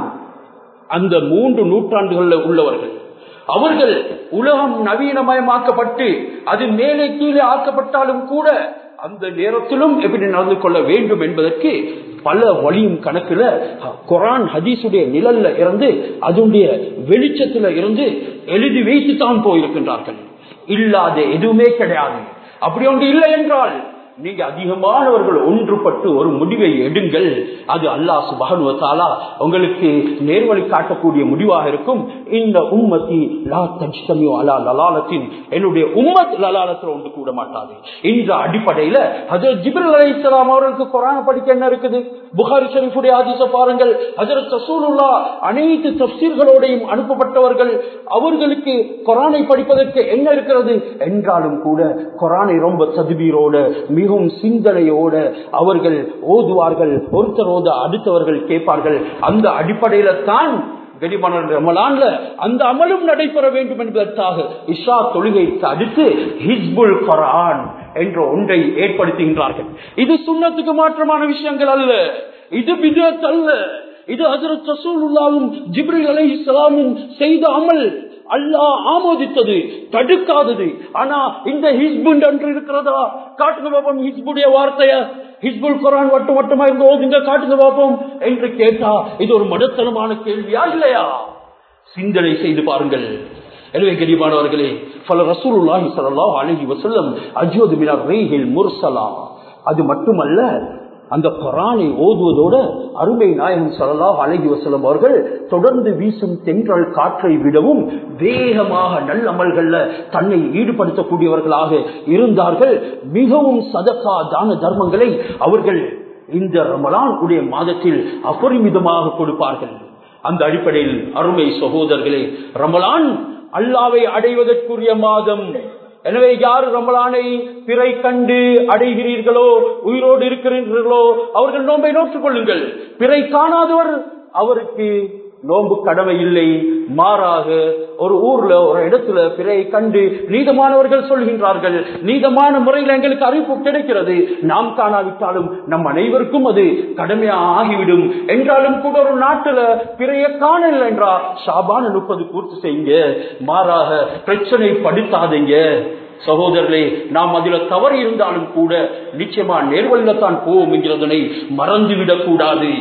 அந்த மூன்று நூற்றாண்டுகளில் உள்ளவர்கள் அவர்கள் உலகம் நவீனமயமாக்கப்பட்டு அது மேலே கீழே ஆக்கப்பட்டாலும் கூட அந்த நேரத்திலும் எப்படி நடந்து கொள்ள வேண்டும் என்பதற்கு பல வழியும் கணக்குல குரான் ஹதீஸுடைய நிழல்ல இருந்து அதனுடைய வெளிச்சத்துல இருந்து எழுதி வைத்து தான் போயிருக்கின்றார்கள் இல்லாத எதுவுமே கிடையாது அப்படி ஒன்று இல்லை என்றால் நீங்க அதிகமானவர்கள் ஒன்றுபட்டு ஒரு முடிவை எடுங்கள் அது அல்லாஹ் சுபகனுவத்தாலா உங்களுக்கு நேர்வழி காட்டக்கூடிய முடிவாக இருக்கும் இந்த உம்மத்தி லா தஜ்தமியோ அலா லலாலத்தின் என்னுடைய உம்மத் லலாலத்தில் ஒன்று கூட மாட்டாது இந்த அடிப்படையில ஹஜரத் ஜிப்ரல் அலி இஸ்லாம் அவர்களுக்கு குரான படிக்க என்ன இருக்குது புகாரி ஷரீஃபுடைய ஆதிச பாருங்கள் ஹஜரத் ரசூலுல்லா அனைத்து தப்சீர்களோடையும் அனுப்பப்பட்டவர்கள் அவர்களுக்கு குரானை படிப்பதற்கு என்ன இருக்கிறது என்றாலும் கூட குரானை ரொம்ப சதுபீரோட மிகவும் சிந்தனையோட அவர்கள் ஓதுவார்கள் ஒருத்தர் ஓத அடுத்தவர்கள் கேட்பார்கள் அந்த அடிப்படையில தான் கடிமான ரமலான்ல அந்த அமலும் நடைபெற வேண்டும் என்பதற்காக இஷா தொழுகைக்கு அடுத்து ஹிஸ்புல் குரான் என்ற ஒன்றை ஏற்படுத்துகின்றார்கள் இது சுண்ணத்துக்கு மாற்றமான விஷயங்கள் அல்ல இது பிதத் அல்ல இது ஹசரத் ரசூலுல்லாவும் ஜிப்ரில் அலைஹிஸ்ஸலாமும் செய்த அமல் அல்லாஹ் ஆமோதித்தது தடுக்காதது ஆனா இந்த ஹிஸ்புண்ட் என்று இருக்கிறதா காட்டுங்க பாப்போம் ஹிஸ்புடைய வார்த்தைய ஹிஸ்புல் குரான் வட்டம் வட்டமா இருந்து ஓதுங்க காட்டுங்க பாப்போம் என்று கேட்டா இது ஒரு மடத்தனமான கேள்வியா இல்லையா சிந்தனை செய்து பாருங்கள் எனவே கரிமானவர்களே பல ரசூலுல்லாஹி ஸல்லல்லாஹு அலைஹி வஸல்லம் அஜ்வது மினர் ரீஹில் முர்சலா அது மட்டுமல்ல அந்த குரானை ஓதுவதோட அருமை நாயகம் ஸல்லல்லாஹு அலைஹி வஸல்லம் அவர்கள் தொடர்ந்து வீசும் தென்றல் காற்றை விடவும் வேகமாக நல்லமல்கள்ல தன்னை ஈடுபடுத்தக்கூடியவர்களாக இருந்தார்கள் மிகவும் சதக்கா தான தர்மங்களை அவர்கள் இந்த ரமலான் உடைய மாதத்தில் அபரிமிதமாக கொடுப்பார்கள் அந்த அடிப்படையில் அருமை சகோதரர்களே ரமலான் அல்லாவை அடைவதற்குரிய மாதம் எனவே யார் ரமலானை பிறை கண்டு அடைகிறீர்களோ உயிரோடு இருக்கிறீர்களோ அவர்கள் நோன்பை நோற்றுக் கொள்ளுங்கள் பிறை காணாதவர் அவருக்கு நோன்பு கடமை இல்லை மாறாக ஒரு ஊர்ல ஒரு இடத்துல பிறையை கண்டு நீதமானவர்கள் சொல்கின்றார்கள் நீதமான முறையில் எங்களுக்கு அறிவிப்பு கிடைக்கிறது நாம் காணாவிட்டாலும் நம் அனைவருக்கும் அது கடமையா ஆகிவிடும் என்றாலும் கூட ஒரு நாட்டுல பிறைய காணல என்றா ஷாபான முப்பது பூர்த்தி செய்யுங்க மாறாக பிரச்சனை படுத்தாதீங்க சகோதரர்களே நாம் அதுல தவறு இருந்தாலும் கூட நிச்சயமா நேர்வழியில தான் போவோம் என்கிறதனை மறந்துவிடக் கூடாது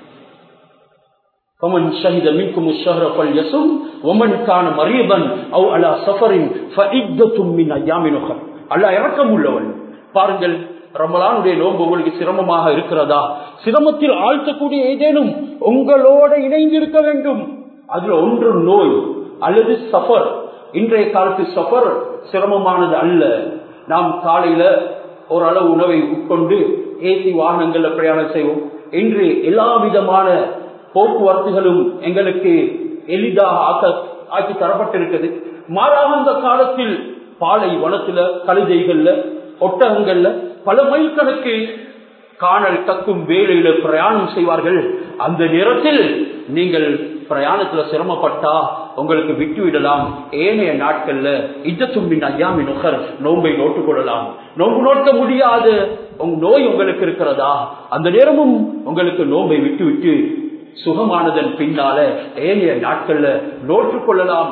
فمن شهد منكم الشهر فليصم ومن كان مريضا او على سفر فعدة من ايام اخرى அல்லாஹ் இரக்கம் உள்ளவன் பாருங்கள் ரமலானுடைய நோன்பு உங்களுக்கு சிரமமாக இருக்கிறதா சிரமத்தில் ஆழ்த்தக்கூடிய ஏதேனும் உங்களோட இணைந்து இருக்க வேண்டும் அதுல ஒன்று நோய் அல்லது சஃபர் இன்றைய காலத்து சஃபர் சிரமமானது அல்ல நாம் காலையில ஓரளவு உணவை உட்கொண்டு ஏசி வாகனங்கள்ல பிரயாணம் செய்வோம் இன்று எல்லா விதமான போக்குவரத்துகளும் எங்களுக்கு எளிதாக ஆக்க ஆக்கி தரப்பட்டிருக்கிறது மாறாக அந்த காலத்தில் பாலை வனத்துல கழுதைகள்ல ஒட்டகங்கள்ல பல மைல் கணக்கு காணல் கக்கும் வேலையில பிரயாணம் செய்வார்கள் அந்த நேரத்தில் நீங்கள் பிரயாணத்துல சிரமப்பட்டா உங்களுக்கு விட்டு விடலாம் ஏனைய நாட்கள்ல இஜத்தும்பின் ஐயாமி நுகர் நோன்பை நோட்டுக் கொள்ளலாம் நோன்பு நோக்க முடியாது உங்க நோய் உங்களுக்கு இருக்கிறதா அந்த நேரமும் உங்களுக்கு நோன்பை விட்டு விட்டு சுகமானதன் பின்னால ஏனைய நாட்கள்ல நோற்றுக் கொள்ளலாம்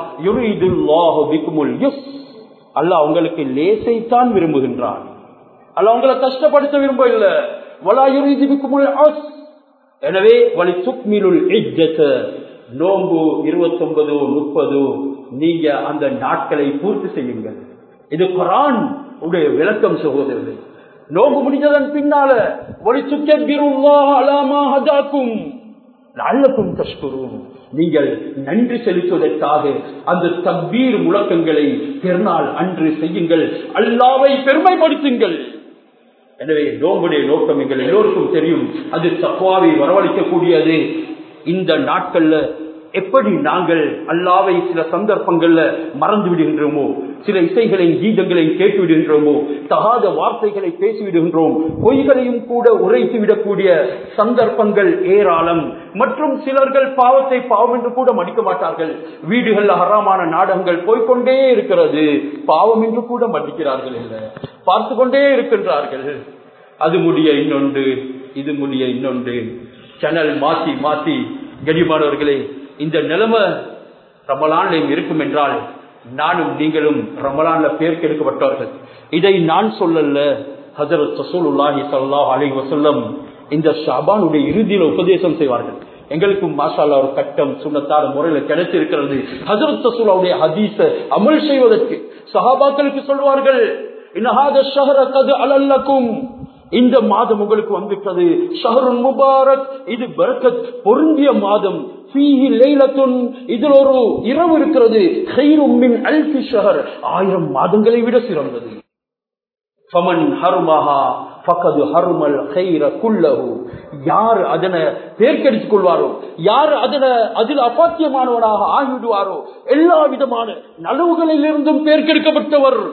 அல்லாஹ் உங்களுக்கு லேசைத்தான் விரும்புகின்றான் அல்ல உங்களை கஷ்டப்படுத்த விரும்ப இல்ல வலா யுரிது பிக்குமுல் அஸ் எனவே வலி துக்மிலுல் இஜ்ஜத நோம்பு இருபத்தி ஒன்பது முப்பது நீங்க அந்த நாட்களை பூர்த்தி செய்யுங்கள் இது குரான் உடைய விளக்கம் சகோதரர்கள் நோம்பு முடிஞ்சதன் பின்னால வலி துக்கபிருல்லா அலாமா ஹதாக்கும் நல்லக்கும் தஷ்குரும் நீங்கள் நன்றி செலுத்துவதற்காக அந்த தப்பீர் முழக்கங்களை பெருநாள் அன்று செய்யுங்கள் அல்லாவை பெருமைப்படுத்துங்கள் எனவே நோம்புடைய நோக்கம் எங்கள் எல்லோருக்கும் தெரியும் அது தக்குவாவை வரவழைக்கக்கூடியது இந்த நாட்கள்ல எப்படி நாங்கள் அல்லாவை சில சந்தர்ப்பங்கள்ல மறந்து விடுகின்றோமோ சில இசைகளையும் கீதங்களையும் கேட்டு விடுகின்றோமோ தகாத வார்த்தைகளை பேசிவிடுகின்றோம் பொய்களையும் கூட உரைத்து விடக்கூடிய சந்தர்ப்பங்கள் ஏராளம் மற்றும் சிலர்கள் பாவத்தை பாவம் என்று கூட மன்னிக்க மாட்டார்கள் வீடுகள்ல ஹராமான நாடகங்கள் போய்கொண்டே இருக்கிறது பாவம் என்று கூட மன்னிக்கிறார்கள் இல்ல பார்த்து கொண்டே இருக்கின்றார்கள் அது முடிய இன்னொன்று இது முடிய இன்னொன்று சேனல் மாத்தி மாத்தி கனிமானவர்களே இந்த நிலைமை ரமலான்லையும் இருக்கும் என்றால் நானும் நீங்களும் ரமலான்ல பேர் கெடுக்கப்பட்டவர்கள் இதை நான் சொல்லல ஹசரத் சசூலுல்லாஹி சல்லாஹ் அலி வசல்லம் இந்த ஷாபானுடைய இறுதியில உபதேசம் செய்வார்கள் எங்களுக்கும் மாஷால்லா ஒரு கட்டம் சுண்ணத்தார முறையில கிடைத்திருக்கிறது ஹசரத் சசூலாவுடைய ஹதீஸ அமல் செய்வதற்கு சஹாபாக்களுக்கு சொல்வார்கள் இன்னஹாத ஷஹர கது அலல்லக்கும் இந்த மாதம் உங்களுக்கு வந்துவிட்டது ஷஹருன் முபாரக் இது பரக்கத் பொருந்திய மாதம் இதில் ஒரு இரவு இருக்கிறது ஆயிரம் மாதங்களை விட சிறந்தது யார் அதனை பேர்க்கெடுத்துக் கொள்வாரோ யார் அதனை அதில் அபாத்தியமானவனாக ஆகிவிடுவாரோ எல்லா விதமான நலவுகளில் இருந்தும் பேர்க்கெடுக்கப்பட்டவர்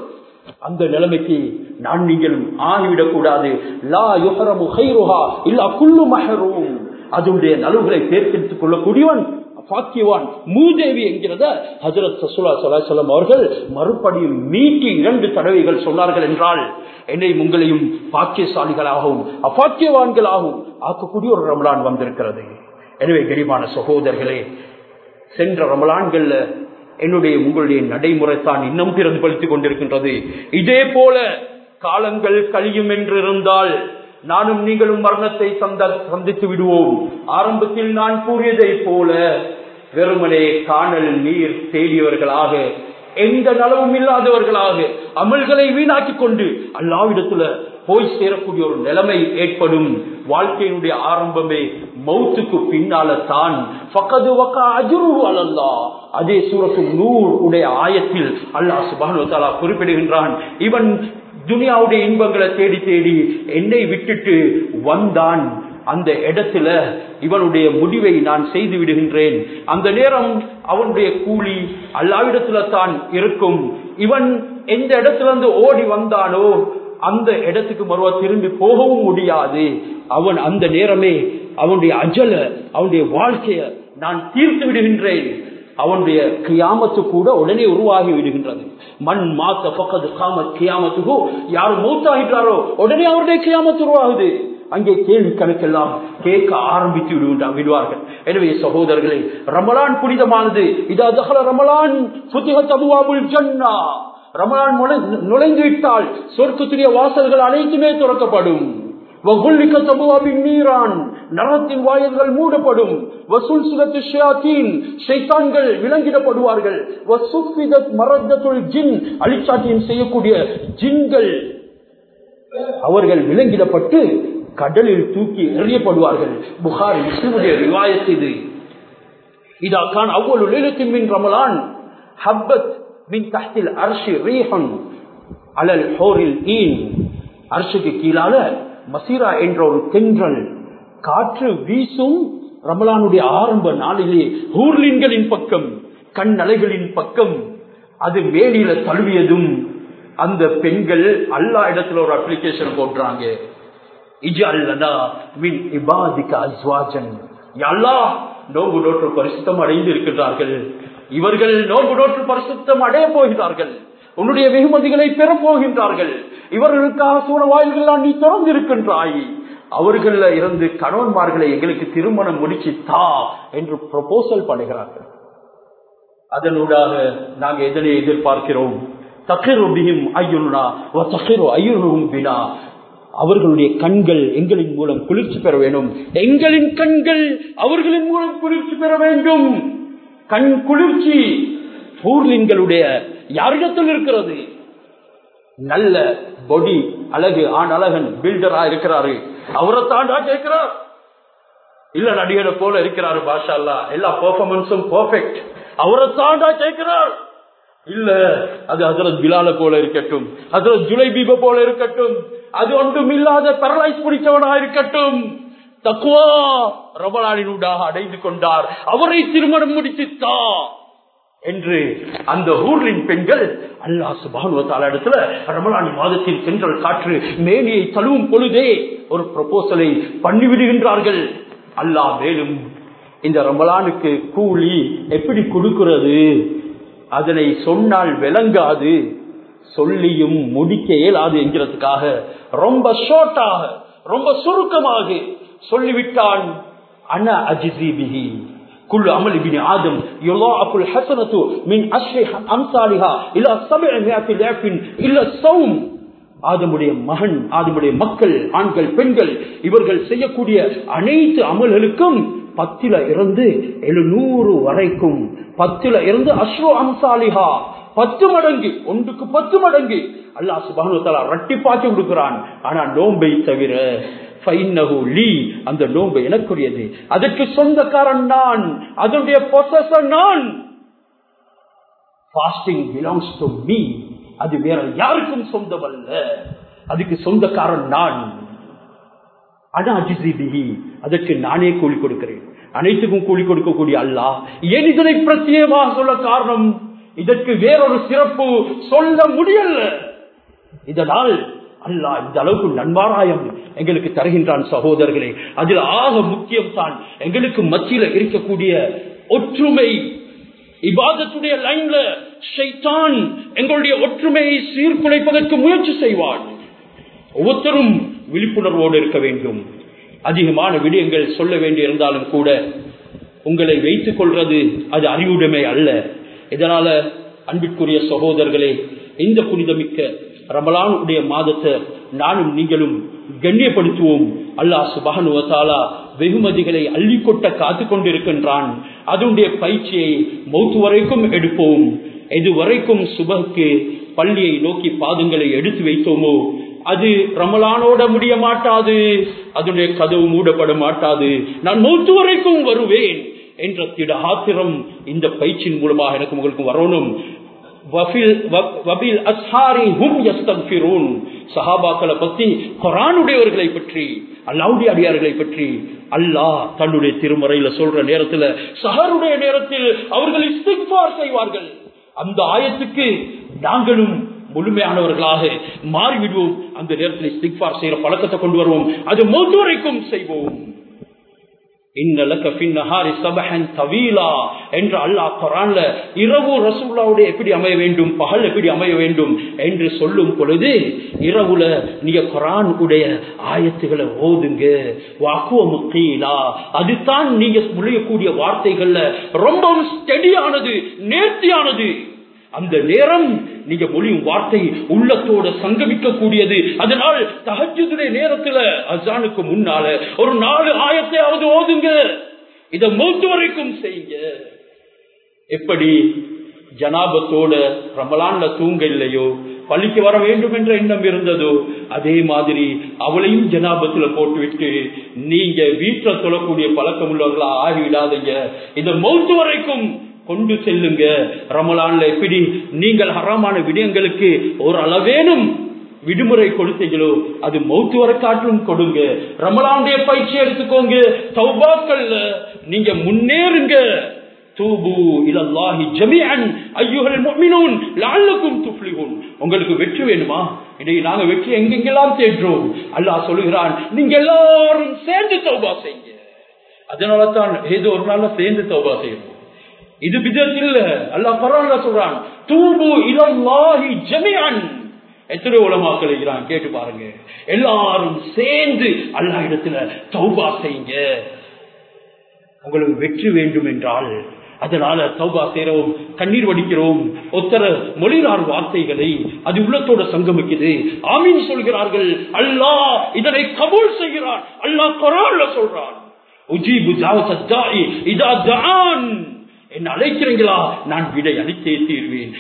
அந்த நிலைமைக்கு நான் நீங்களும் ஆகிவிடக் கூடாது லா யுஹரமு ஹைருஹா இல்லா குல்லு மஹரூம் அதனுடைய நலவுகளை தேர்ந்தெடுத்துக் கொள்ளக்கூடியவன் பாக்கியவான் மூதேவி என்கிறத ஹசரத் சசுலா சலாசலம் அவர்கள் மறுபடியும் மீட்டி இரண்டு தடவைகள் சொன்னார்கள் என்றால் என்னை உங்களையும் பாக்கியசாலிகளாகவும் அப்பாக்கியவான்களாகவும் ஆக்கக்கூடிய ஒரு ரமலான் வந்திருக்கிறது எனவே கரிமான சகோதரர்களே சென்ற ரமலான்கள்ல என்னுடைய உங்களுடைய நடைமுறை தான் இன்னும் பிரதிபலித்துக் கொண்டிருக்கின்றது இதே போல காலங்கள் கழியும் என்று இருந்தால் நானும் நீங்களும் மரணத்தை சந்த சந்தித்து விடுவோம் ஆரம்பத்தில் நான் கூறியதை போல வெறுமனே காணல் நீர் தேடியவர்களாக எந்த நலவும் இல்லாதவர்களாக அமல்களை வீணாக்கிக் கொண்டு அல்லாவிடத்துல போய் சேரக்கூடிய ஒரு நிலைமை ஏற்படும் வாழ்க்கையினுடைய ஆரம்பமே மௌத்துக்கு பின்னால தான் பக்கது வக்க அஜுரு அலல்லா அதே சூரத்து நூறு உடைய ஆயத்தில் அல்லாஹ் சுபானு குறிப்பிடுகின்றான் இவன் துனியாவுடைய இன்பங்களை தேடி தேடி என்னை விட்டுட்டு வந்தான் அந்த இடத்துல இவனுடைய முடிவை நான் செய்து விடுகின்றேன் அந்த நேரம் அவனுடைய கூலி அல்லாவிடத்துல தான் இருக்கும் இவன் எந்த இடத்துல இருந்து ஓடி வந்தானோ அந்த இடத்துக்கு மறுவா திரும்பி போகவும் முடியாது அவன் அந்த நேரமே அவனுடைய அஜல அவனுடைய வாழ்க்கைய நான் தீர்த்து விடுகின்றேன் அவனுடைய கியாமத்து கூட உடனே உருவாகி விடுகின்றது மண் மாத்த பக்கத்து காமத் கியாமத்துக்கோ யார் மூத்தாகின்றாரோ உடனே அவருடைய கியாமத்து உருவாகுது அங்கே கேள்வி கணக்கெல்லாம் கேட்க ஆரம்பித்து விடுகின்றார் விடுவார்கள் எனவே சகோதரர்களே ரமலான் புனிதமானது இதா தகல ரமலான் புத்திகத் அபுவாபுல் ஜன்னா ரமலான் நுழைந்து விட்டால் சொர்க்கத்துடைய வாசல்கள் அனைத்துமே திறக்கப்படும் நீரான் நரத்தின் வாயில்கள் மூடப்படும் வசூல் சிலத்து ஷைத்தான்கள் விலங்கிடப்படுவார்கள் மரத்தத்துள் ஜின் அழிச்சாட்டியம் செய்யக்கூடிய ஜின்கள் அவர்கள் விலங்கிடப்பட்டு கடலில் தூக்கி எறியப்படுவார்கள் புகார் இஸ்லமுடைய ரிவாயத் இது இதா கான் அவ்வளவு லேலத்தின் மின் ரமலான் ஹப்பத் மின் தஹ்தில் அர்ஷி ரீஹன் அலல் ஹோரில் ஈன் அர்ஷுக்கு கீழால மசீரா என்ற ஒரு தென்றல் காற்று வீசும் ரமலானுடைய ஆரம்ப நாளிலே ஹூர்லின்களின் பக்கம் கண் அலைகளின் பக்கம் அது மேலில தழுவியதும் அந்த பெண்கள் அல்லா இடத்துல ஒரு அப்ளிகேஷன் போடுறாங்க நோம்பு நோற்று பரிசுத்தம் அடைந்து இருக்கின்றார்கள் இவர்கள் நோம்பு நோற்று பரிசுத்தம் அடைய போகிறார்கள் உன்னுடைய வெகுமதிகளை பெற போகின்றார்கள் இவர்களுக்காக சூழ வாயில்கள் நீ திறந்து இருக்கின்றாய் அவர்கள் இருந்து கணவன்மார்களை எங்களுக்கு திருமணம் முடிச்சு தா என்று ப்ரொபோசல் பண்ணுகிறார்கள் அதனூடாக நாங்கள் எதனை எதிர்பார்க்கிறோம் தகிரும் ஐயுனா ஐயுனும் பினா அவர்களுடைய கண்கள் எங்களின் மூலம் குளிர்ச்சி பெற வேண்டும் எங்களின் கண்கள் அவர்களின் மூலம் குளிர்ச்சி பெற வேண்டும் கண் குளிர்ச்சி பூர்லின்களுடைய யாரிடத்தில் இருக்கிறது நல்ல பொடி அழகு ஆண் அழகன் பில்டரா இருக்கிறாரு அவரை தாண்டா கேட்கிறார் இல்ல நடிகரை போல இருக்கிறாரு பாஷா அல்லா எல்லா பெர்ஃபார்மன்ஸும் பர்ஃபெக்ட் அவரை தாண்டா கேட்கிறார் இல்ல அது ஹசரத் பிலால போல இருக்கட்டும் ஹசரத் ஜுலை பீப போல இருக்கட்டும் அது ஒன்றும் இல்லாத பரலைஸ் பிடிச்சவனா இருக்கட்டும் தக்குவா ரபலானினூடாக அடைந்து கொண்டார் அவரை திருமணம் முடிச்சுத்தா என்று அந்த ஊரின் பெண்கள் அல்லாஹ் சுபானுவத்தால இடத்துல ரமலானி மாதத்தில் சென்றல் காற்று மேனியை தழுவும் பொழுதே ஒரு ப்ரொபோசலை பண்ணிவிடுகின்றார்கள் அல்லாஹ் மேலும் இந்த ரமலானுக்கு கூலி எப்படி கொடுக்கிறது அதனை சொன்னால் விளங்காது சொல்லியும் முடிக்க இயலாது என்கிறதுக்காக ரொம்ப ஷோர்ட்டாக ரொம்ப சுருக்கமாக சொல்லிவிட்டான் அன அஜிசிபிஹி كل عمل ابن آدم يضاعف الحسنة من أشر أمثالها إلى سبعمائة ضعف إلا الصوم ஆதமுடைய மகன் ஆதமுடைய மக்கள் ஆண்கள் பெண்கள் இவர்கள் செய்யக்கூடிய அனைத்து அமல்களுக்கும் பத்தில இருந்து எழுநூறு வரைக்கும் பத்தில இருந்து அஸ்ரோ அம்சாலிஹா பத்து மடங்கு ஒன்றுக்கு பத்து மடங்கு அல்லாஹ் சுபானுவத்தாலா ரட்டிப்பாக்கி கொடுக்கிறான் ஆனா நோம்பை தவிர அந்த நோம்பு எனக்குரியது அதற்கு சொந்தக்காரன் நான் அதனுடைய பொசஸர் நான் ஃபாஸ்டிங் பிலாங்ஸ் டு மீ அது வேற யாருக்கும் சொந்தம் அல்ல அதுக்கு சொந்தக்காரன் நான் அதற்கு நானே கூலி கொடுக்கிறேன் அனைத்துக்கும் கூலி கொடுக்கக்கூடிய அல்லாஹ் ஏன் இதனை பிரத்யேகமாக சொல்ல காரணம் இதற்கு வேறொரு சிறப்பு சொல்ல முடியல இதனால் அல்லாஹ் இந்த அளவுக்கு நன்மாராயம் எங்களுக்கு தருகின்றான் சகோதரர்களே அதில் ஆக முக்கியம் தான் எங்களுக்கு மத்தியில இருக்கக்கூடிய ஒற்றுமை இபாதத்துடைய லைன்ல ஷைத்தான் எங்களுடைய ஒற்றுமையை சீர்குலைப்பதற்கு முயற்சி செய்வான் ஒவ்வொருத்தரும் விழிப்புணர்வோடு இருக்க வேண்டும் அதிகமான விடயங்கள் சொல்ல வேண்டி இருந்தாலும் கூட உங்களை வைத்துக் கொள்றது அது அறிவுடைமை அல்ல இதனால அன்பிற்குரிய சகோதரர்களே இந்த புனிதமிக்க ரமலானுடைய மாதத்தை நானும் நீங்களும் கண்ணியப்படுத்துவோம் அல்லாஹ் சுபகனுவத்தாலா வெகுமதிகளை அள்ளிக்கொட்ட காத்து கொண்டிருக்கின்றான் அதனுடைய பயிற்சியை மௌத்து வரைக்கும் எடுப்போம் எது வரைக்கும் சுபகுக்கு பள்ளியை நோக்கி பாதங்களை எடுத்து வைத்தோமோ அது ரமலானோட முடிய மாட்டாது அதனுடைய கதவு மூடப்பட மாட்டாது நான் மௌத்து வரைக்கும் வருவேன் என்ற திட ஆத்திரம் இந்த பயிற்சியின் மூலமாக எனக்கு உங்களுக்கு வரணும் சஹாபாக்களை பத்தி குரானுடையவர்களை பற்றி அல்லாவுடைய அடியார்களை பற்றி அல்லாஹ் தன்னுடைய திருமறையில சொல்ற நேரத்துல சஹருடைய நேரத்தில் அவர்கள் இஸ்திக்பார் செய்வார்கள் அந்த ஆயத்துக்கு நாங்களும் முழுமையானவர்களாக மாறிவிடுவோம் அந்த நேரத்தில் இஸ்திக்பார் செய்யற பழக்கத்தை கொண்டு வருவோம் அது மௌத்து வரைக்கும் செய்வோம் என்று அல்லாஹ் குரான்ல இரவு ரசூலாவுடைய எப்படி அமைய வேண்டும் பகல் எப்படி அமைய வேண்டும் என்று சொல்லும் பொழுது இரவுல நீங்க குரான் உடைய ஆயத்துகளை ஓதுங்க வாக்குவ முக்கீலா அதுதான் நீங்க முடியக்கூடிய வார்த்தைகள்ல ரொம்பவும் ஸ்டெடியானது நேர்த்தியானது அந்த நேரம் நீங்க மொழியும் வார்த்தை உள்ளத்தோட சங்கமிக்க கூடியது அதனால் தகஜுடைய நேரத்துல அசானுக்கு முன்னால ஒரு நாலு ஆயத்தையாவது ஓதுங்க இத மூத்து வரைக்கும் செய்யுங்க எப்படி ஜனாபத்தோட ரமலான்ல தூங்க இல்லையோ பள்ளிக்கு வர வேண்டும் என்ற எண்ணம் இருந்ததோ அதே மாதிரி அவளையும் ஜனாபத்துல போட்டுவிட்டு நீங்க வீட்டுல சொல்லக்கூடிய பழக்கம் உள்ளவர்களா ஆகிவிடாதீங்க இந்த மௌத்து வரைக்கும் கொண்டு செல்லுங்க ரமலான்ல எப்படி நீங்கள் ஹராமான விடயங்களுக்கு ஒரு அளவேனும் விடுமுறை கொடுத்தீங்களோ அது மௌத்து வர காட்டிலும் கொடுங்க ரமலானுடைய பயிற்சி எடுத்துக்கோங்க சௌபாக்கள்ல நீங்க முன்னேறுங்க தூபு இலல்லாஹி ஜமீஅன் ஐயுஹல் முஃமினூன் லஅல்லக்கும் துஃப்லிஹூன் உங்களுக்கு வெற்றி வேணுமா இன்றைக்கு நாங்க வெற்றி எங்கெங்கெல்லாம் தேடுறோம் அல்லாஹ் சொல்லுகிறான் நீங்க எல்லாரும் சேர்ந்து தௌபா செய்யுங்க அதனால தான் ஏதோ ஒரு நாள்ல சேர்ந்து தௌபா செய்யணும் இது பிதத்தில் அல்லாஹ் குர்ஆன்ல சொல்றான் தூபு இலல்லாஹி ஜமீஅன் எத்தனை உலமாக்கள் இருக்கிறான் கேட்டு பாருங்க எல்லாரும் சேர்ந்து அல்லாஹ் இடத்துல தௌபா செய்யுங்க உங்களுக்கு வெற்றி வேண்டும் என்றால் அதனால தௌபா செய்யறோம் கண்ணீர் வடிக்கிறோம் ஒத்தர மொழினார் வார்த்தைகளை அது உள்ளத்தோட சங்கமிக்குது ஆமீன் சொல்கிறார்கள் அல்லாஹ் இதனை கபூல் செய்கிறான் அல்லாஹ் குரான்ல சொல்றான் உஜீபு ஜாவத்தாய் இதா தான் என்ன அழைக்கிறீங்களா நான் விடை அளித்தே தீர்வேன்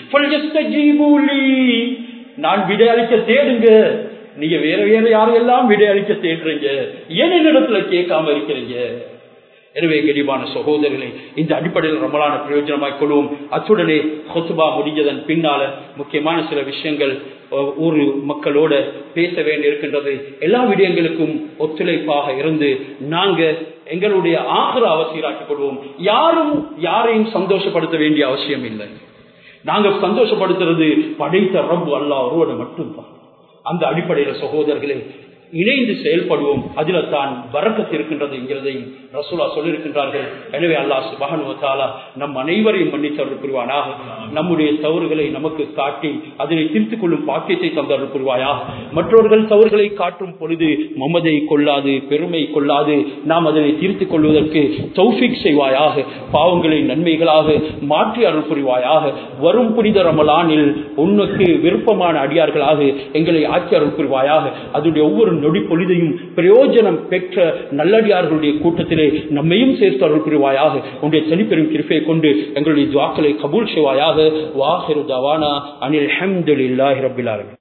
நான் விடை அளிக்க தேடுங்க நீங்க வேற வேற யாரையெல்லாம் விடை அளிக்க தேடுறீங்க ஏன் என்னிடத்துல கேட்காம இருக்கிறீங்க எனவே கெடிவான சகோதரர்களை இந்த அடிப்படையில் ரமலான பிரயோஜனமாய் கொள்வோம் அத்துடனே கொத்துபா முடிஞ்சதன் பின்னால முக்கியமான சில விஷயங்கள் ஊர் மக்களோட பேச வேண்டி இருக்கின்றது எல்லா விடயங்களுக்கும் ஒத்துழைப்பாக இருந்து நாங்க எங்களுடைய ஆகிற அவசியராக்கிக் கொள்வோம் யாரும் யாரையும் சந்தோஷப்படுத்த வேண்டிய அவசியம் இல்லை நாங்க சந்தோஷப்படுத்துறது படைத்த ரப்பு அல்லா ஒருவனை மட்டும்தான் அந்த அடிப்படையில சகோதரர்களே இணைந்து செயல்படுவோம் அதில தான் வரக்கத்து இருக்கின்றது என்கிறதையும் ரசூலா சொல்லியிருக்கின்றார்கள் எனவே அல்லாஹ் சுபகனுவத்தாலா நம் அனைவரையும் மன்னித்தருள் புரிவானாக நம்முடைய தவறுகளை நமக்கு காட்டி அதனை திருத்திக் கொள்ளும் பாக்கியத்தை தந்தருள் புரிவாயா மற்றவர்கள் தவறுகளை காட்டும் பொழுது மமதை கொள்ளாது பெருமை கொள்ளாது நாம் அதனை திருத்திக் கொள்வதற்கு தௌஃபிக் செய்வாயாக பாவங்களை நன்மைகளாக மாற்றி அருள் புரிவாயாக வரும் புனித ரமலானில் உன்னுக்கு விருப்பமான அடியார்களாக எங்களை ஆட்சி அருள் புரிவாயாக அதனுடைய ஒவ்வொரு நொடி பொழுதையும் பிரயோஜனம் பெற்ற நல்லடியார்களுடைய கூட்டத்திலே நம்மையும் சேர்த்து அருள் புரிவாயாக உன்னுடைய தனிப்பெரும் கிருப்பையை கொண்டு எங்களுடைய துவாக்களை கபூல் செய்வாயாக வாஹிரு தவானா அனில் ஹம்துலில்லாஹி ரபில் ஆலமீன்